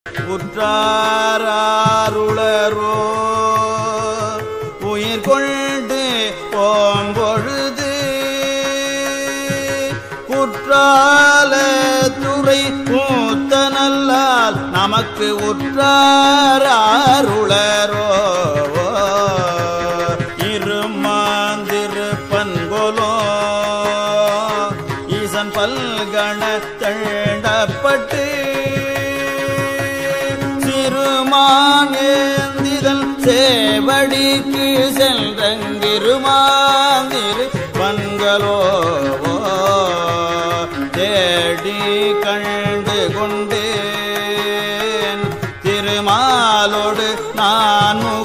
உற்றாருளரோ உயிர் கொண்டு போம்பொழுது குற்றால துறை மூத்தனல்லால் நமக்கு உற்றாருளரோ இருமாந்திருப்பன்கொலோ ஈசன் பல்கண தண்டப்பட்டு சிறுமான் ஏந்திதல் சேவடிக்கு சென்றங்கிருமாந்திரு பன்களோ தேடி கண்டு கொண்டேன் திருமாலோடு நான்